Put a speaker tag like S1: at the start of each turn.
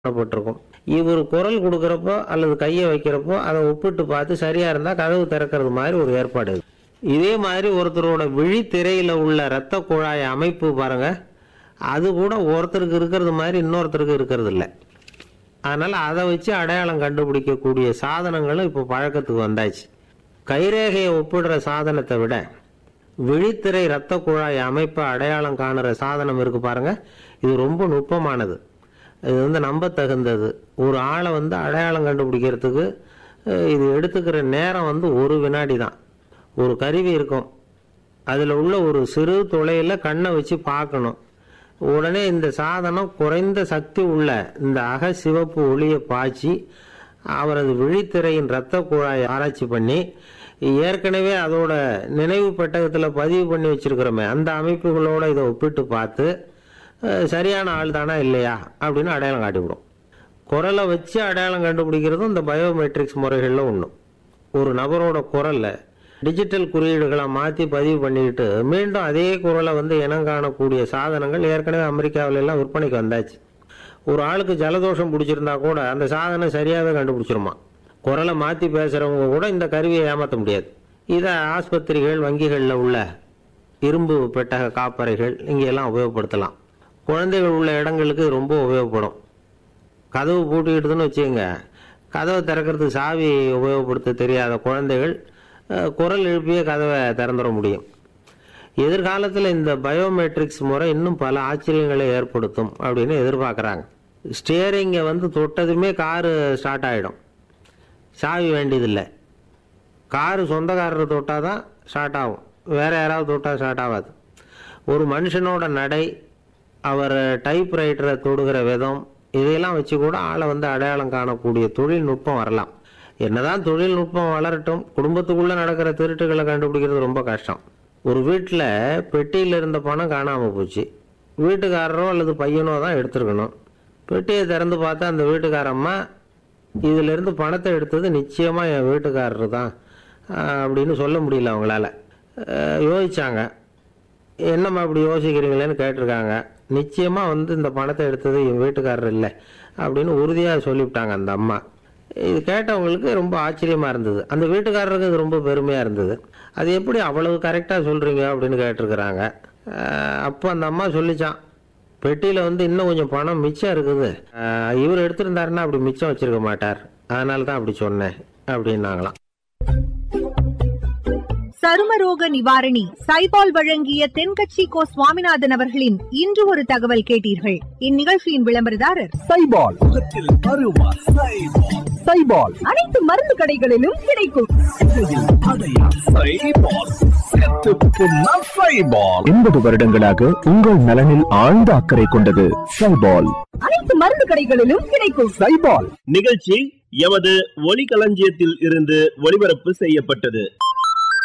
S1: பண்ணப்பட்டிருக்கும் இவர் குரல் கொடுக்குறப்போ அல்லது கையை வைக்கிறப்போ அதை ஒப்பிட்டு பார்த்து சரியா இருந்தா கதவு திறக்கிறது மாதிரி ஒரு ஏற்பாடு இது இதே மாதிரி ஒருத்தரோட விழித்திரையில உள்ள இரத்த குழாய் அமைப்பு பாருங்க அது கூட ஒருத்தருக்கு இருக்கிறது மாதிரி இன்னொருத்தருக்கு இருக்கிறது இல்லை அதனால அதை வச்சு அடையாளம் கண்டுபிடிக்கக்கூடிய சாதனங்களும் இப்போ பழக்கத்துக்கு வந்தாச்சு கைரேகையை ஒப்பிடுற சாதனத்தை விட விழித்திரை இரத்த குழாய் அமைப்பை அடையாளம் காணுற சாதனம் இருக்கு பாருங்க இது ரொம்ப நுட்பமானது இது வந்து நம்ப தகுந்தது ஒரு ஆளை வந்து அடையாளம் கண்டுபிடிக்கிறதுக்கு அஹ், இது எடுத்துக்கிற நேரம் வந்து ஒரு வினாடி தான் ஒரு கருவி இருக்கும் அதில் உள்ள ஒரு சிறு துளையில் கண்ணை வச்சு பார்க்கணும் உடனே இந்த சாதனம் குறைந்த சக்தி உள்ள இந்த அக சிவப்பு ஒளியை பாய்ச்சி அவரது விழித்திரையின் இரத்த குழாயை ஆராய்ச்சி பண்ணி ஏற்கனவே அதோட நினைவு பெட்டகத்தில் பதிவு பண்ணி வச்சிருக்கிறோமே அந்த அமைப்புகளோட இதை ஒப்பிட்டு பார்த்து அஹ், சரியான ஆள் தானா இல்லையா அப்படின்னு அடையாளம் காட்டிவிடும் குரலை வச்சு அடையாளம் கண்டுபிடிக்கிறதும் இந்த பயோமெட்ரிக்ஸ் முறைகளில் ஒன்று ஒரு நபரோட குரலை டிஜிட்டல் குறியீடுகளை மாற்றி பதிவு பண்ணிக்கிட்டு மீண்டும் அதே குரலை வந்து இனம் காணக்கூடிய சாதனங்கள் ஏற்கனவே அமெரிக்காவில எல்லாம் விற்பனைக்கு வந்தாச்சு ஒரு ஆளுக்கு ஜலதோஷம் பிடிச்சிருந்தா கூட அந்த சாதனம் சரியாகவே கண்டுபிடிச்சிருமா குரலை மாற்றி பேசுகிறவங்க கூட இந்த கருவியை ஏமாற்ற முடியாது இதை ஆஸ்பத்திரிகள் வங்கிகளில் உள்ள இரும்பு பெட்டக காப்பறைகள் இங்கெல்லாம் உபயோகப்படுத்தலாம் குழந்தைகள் உள்ள இடங்களுக்கு இது ரொம்ப உபயோகப்படும் கதவு பூட்டிக்கிட்டுதுன்னு வச்சுக்கோங்க கதவை திறக்கிறதுக்கு சாவி உபயோகப்படுத்த தெரியாத குழந்தைகள் அஹ், குரல் எழுப்பியே கதவை திறந்துட முடியும் எதிர்காலத்தில் இந்த பயோமெட்ரிக்ஸ் முறை இன்னும் பல ஆச்சரியங்களை ஏற்படுத்தும் அப்படின்னு எதிர்பார்க்குறாங்க ஸ்டியரிங்கை வந்து தொட்டதுமே காரு ஸ்டார்ட் ஆகிடும் சாவி வேண்டியதில்லை காரு சொந்தக்காரர் தொட்டால் தான் ஸ்டார்ட் ஆகும் வேற யாராவது தொட்டால் ஸ்டார்ட் ஆகாது ஒரு மனுஷனோட நடை அவர் டைப் ரைட்டரை தொடுகிற விதம் இதையெல்லாம் வச்சு கூட ஆளை வந்து அடையாளம் காணக்கூடிய தொழில்நுட்பம் வரலாம் என்னதான் தொழில்நுட்பம் வளரட்டும் குடும்பத்துக்குள்ள நடக்கிற திருட்டுகளை கண்டுபிடிக்கிறது ரொம்ப கஷ்டம் ஒரு வீட்டில் பெட்டியில் இருந்த பணம் காணாமல் போச்சு வீட்டுக்காரரோ அல்லது பையனோ தான் எடுத்துருக்கணும் பெட்டியை திறந்து பார்த்தா அந்த வீட்டுக்காரம்மா இதுல இருந்து பணத்தை எடுத்தது நிச்சயமா என் வீட்டுக்காரர் தான் ஆஹ் அப்படின்னு சொல்ல முடியல அவங்களால ஆஹ் யோசிச்சாங்க என்னம்மா இப்படி யோசிக்கிறீங்களேன்னு கேட்டிருக்காங்க நிச்சயமா வந்து இந்த பணத்தை எடுத்தது என் வீட்டுக்காரர் இல்லை அப்படின்னு உறுதியா சொல்லிவிட்டாங்க அந்த அம்மா இது கேட்டவங்களுக்கு ரொம்ப ஆச்சரியமா இருந்தது அந்த வீட்டுக்காரருக்கு இது ரொம்ப பெருமையா இருந்தது அது எப்படி அவ்வளவு கரெக்டா சொல்றீங்க அப்படின்னு கேட்டிருக்கிறாங்க ஆஹ் அப்போ அந்த அம்மா சொல்லிச்சான் பெட்டியில வந்து இன்னும் கொஞ்சம் பணம் மிச்சம் இருக்குது ஆஹ் இவர் எடுத்திருந்தாருன்னா அப்படி மிச்சம் வச்சிருக்க மாட்டார் அதனால தான் அப்படி சொன்னேன் அப்படின்னாங்களாம்
S2: சருமரோக நிவாரணி சைபால் வழங்கிய தென்கட்சி கோ சுவாமிநாதன் அவர்களின் இன்று ஒரு தகவல் கேட்டீர்கள் இந்நிகழ்ச்சியின் விளம்பரதாரர்
S3: சைபால் முகத்தில் அருவா சைபால் சைபால்
S2: அனைத்து மருந்து கடைகளிலும் கிடைக்கும்
S3: சைபால் செத்து புண்ணா சைபால் எண்பது வருடங்களாக உங்கள் நலனில் ஆழ்ந்த அக்கறை கொண்டது சைபால்
S2: அனைத்து மருந்து கடைகளிலும் கிடைக்கும்
S3: சைபால்
S4: நிகழ்ச்சி எமது ஒலிகளஞ்சியத்தில் இருந்து ஒளிபரப்பு செய்யப்பட்டது